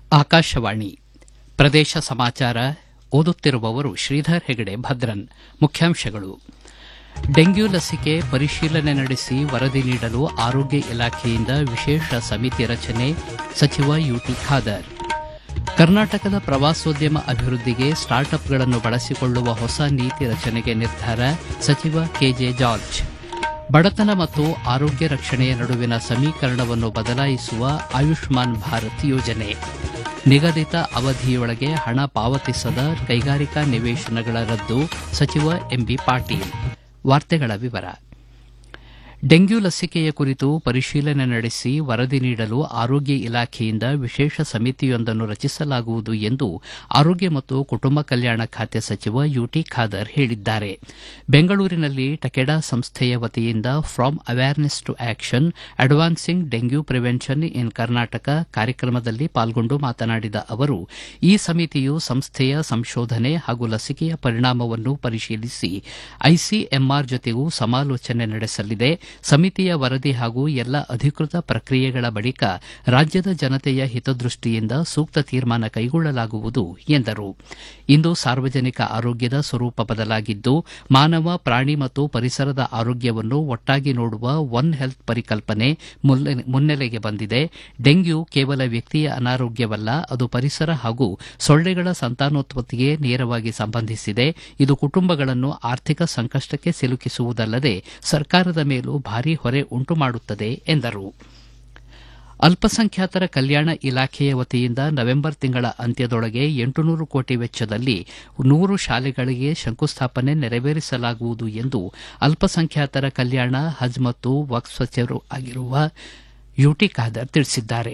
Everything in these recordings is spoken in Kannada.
ಆಕಾಶವಾಣಿ ಪ್ರದೇಶ ಸಮಾಚಾರ ಓದುತ್ತಿರುವವರು ಶ್ರೀಧರ್ ಹೆಗಡೆ ಭದ್ರನ್ ಮುಖ್ಯಾಂಶಗಳು ಡೆಂಗ್ಯೂ ಲಸಿಕೆ ಪರಿಶೀಲನೆ ನಡೆಸಿ ವರದಿ ನೀಡಲು ಆರೋಗ್ಯ ಇಲಾಖೆಯಿಂದ ವಿಶೇಷ ಸಮಿತಿ ರಚನೆ ಸಚಿವ ಯುಟಿ ಖಾದರ್ ಕರ್ನಾಟಕದ ಪ್ರವಾಸೋದ್ಯಮ ಅಭಿವೃದ್ಧಿಗೆ ಸ್ಟಾರ್ಟ್ಅಪ್ಗಳನ್ನು ಬಳಸಿಕೊಳ್ಳುವ ಹೊಸ ನೀತಿ ರಚನೆಗೆ ನಿರ್ಧಾರ ಸಚಿವ ಕೆಜೆ ಜಾರ್ಜ್ ಬಡತನ ಮತ್ತು ಆರೋಗ್ಯ ರಕ್ಷಣೆಯ ನಡುವಿನ ಸಮೀಕರಣವನ್ನು ಬದಲಾಯಿಸುವ ಆಯುಷ್ಮಾನ್ ಭಾರತ್ ಯೋಜನೆ ನಿಗದಿತ ಅವಧಿಯೊಳಗೆ ಹಣ ಪಾವತಿಸದ ಕೈಗಾರಿಕಾ ನಿವೇಶನಗಳ ರದ್ದು ಸಚಿವ ಎಂಬಿ ಪಾಟೀಲ್ ವಾರ್ತೆಗಳ ವಿವರ ಡೆಂಗ್ಯೂ ಲಸಿಕೆಯ ಕುರಿತು ಪರಿಶೀಲನೆ ನಡೆಸಿ ವರದಿ ನೀಡಲು ಆರೋಗ್ಯ ಇಲಾಖೆಯಿಂದ ವಿಶೇಷ ಸಮಿತಿಯೊಂದನ್ನು ರಚಿಸಲಾಗುವುದು ಎಂದು ಆರೋಗ್ಯ ಮತ್ತು ಕುಟುಂಬ ಕಲ್ಯಾಣ ಖಾತೆ ಸಚಿವ ಯುಟಿ ಖಾದರ್ ಹೇಳಿದ್ದಾರೆ ಬೆಂಗಳೂರಿನಲ್ಲಿ ಟಕೆಡಾ ಸಂಸ್ಥೆಯ ವತಿಯಿಂದ from awareness to action advancing dengue prevention in Karnataka ಕಾರ್ಯಕ್ರಮದಲ್ಲಿ ಪಾಲ್ಗೊಂಡು ಮಾತನಾಡಿದ ಅವರು ಈ ಸಮಿತಿಯು ಸಂಸ್ಥೆಯ ಸಂಶೋಧನೆ ಹಾಗೂ ಲಸಿಕೆಯ ಪರಿಣಾಮವನ್ನು ಪರಿಶೀಲಿಸಿ ಐಸಿಎಂಆರ್ ಜೊತೆಗೂ ಸಮಾಲೋಚನೆ ನಡೆಸಲಿದೆ ಸಮಿತಿಯ ವರದಿ ಹಾಗೂ ಎಲ್ಲ ಅಧಿಕೃತ ಪ್ರಕ್ರಿಯೆಗಳ ಬಳಿಕ ರಾಜ್ಯದ ಜನತೆಯ ಹಿತದೃಷ್ಟಿಯಿಂದ ಸೂಕ್ತ ತೀರ್ಮಾನ ಕೈಗೊಳ್ಳಲಾಗುವುದು ಎಂದರು ಇಂದು ಸಾರ್ವಜನಿಕ ಆರೋಗ್ಯದ ಸ್ವರೂಪ ಬದಲಾಗಿದ್ದು ಮಾನವ ಪ್ರಾಣಿ ಮತ್ತು ಪರಿಸರದ ಆರೋಗ್ಯವನ್ನು ಒಟ್ಟಾಗಿ ನೋಡುವ ಒನ್ ಹೆಲ್ತ್ ಪರಿಕಲ್ಪನೆ ಮುನ್ನೆಲೆಗೆ ಬಂದಿದೆ ಡೆಂಗ್ಯೂ ಕೇವಲ ವ್ಯಕ್ತಿಯ ಅನಾರೋಗ್ಯವಲ್ಲ ಅದು ಪರಿಸರ ಹಾಗೂ ಸೊಳ್ಳೆಗಳ ಸಂತಾನೋತ್ಪತ್ತಿಗೆ ನೇರವಾಗಿ ಸಂಬಂಧಿಸಿದೆ ಇದು ಕುಟುಂಬಗಳನ್ನು ಆರ್ಥಿಕ ಸಂಕಷ್ಟಕ್ಕೆ ಸಿಲುಕಿಸುವುದಲ್ಲದೆ ಸರ್ಕಾರದ ಮೇಲೂ ಭಾರೀ ಹೊರೆ ಉಂಟು ಮಾಡುತ್ತದೆ ಎಂದರು ಅಲ್ಪಸಂಖ್ಯಾತರ ಕಲ್ಯಾಣ ಇಲಾಖೆಯ ವತಿಯಿಂದ ನವೆಂಬರ್ ತಿಂಗಳ ಅಂತ್ಯದೊಳಗೆ ಎಂಟುನೂರು ಕೋಟಿ ವೆಚ್ಚದಲ್ಲಿ ನೂರು ಶಾಲೆಗಳಿಗೆ ಶಂಕುಸ್ಥಾಪನೆ ನೆರವೇರಿಸಲಾಗುವುದು ಎಂದು ಅಲ್ಪಸಂಖ್ಯಾತರ ಕಲ್ಯಾಣ ಹಜ್ ಮತ್ತು ವಕ್ಫ್ ಸಚಿವರು ಆಗಿರುವ ಯುಟಿ ಖಾದರ್ ತಿಳಿಸಿದ್ದಾರೆ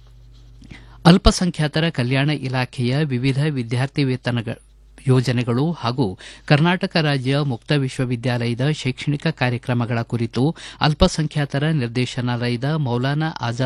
ಅಲ್ಪಸಂಖ್ಯಾತರ ಕಲ್ಯಾಣ ಇಲಾಖೆಯ ವಿವಿಧ ವಿದ್ಯಾರ್ಥಿ ವೇತನ ಯೋಜನೆಗಳು ಹಾಗೂ ಕರ್ನಾಟಕ ರಾಜ್ಯ ಮುಕ್ತ ವಿಶ್ವವಿದ್ಯಾಲಯದ ಶೈಕ್ಷಣಿಕ ಕಾರ್ಯಕ್ರಮಗಳ ಕುರಿತು ಅಲ್ಪಸಂಖ್ಯಾತರ ನಿರ್ದೇಶನಾಲಯದ ಮೌಲಾನಾ ಆಜಾದ್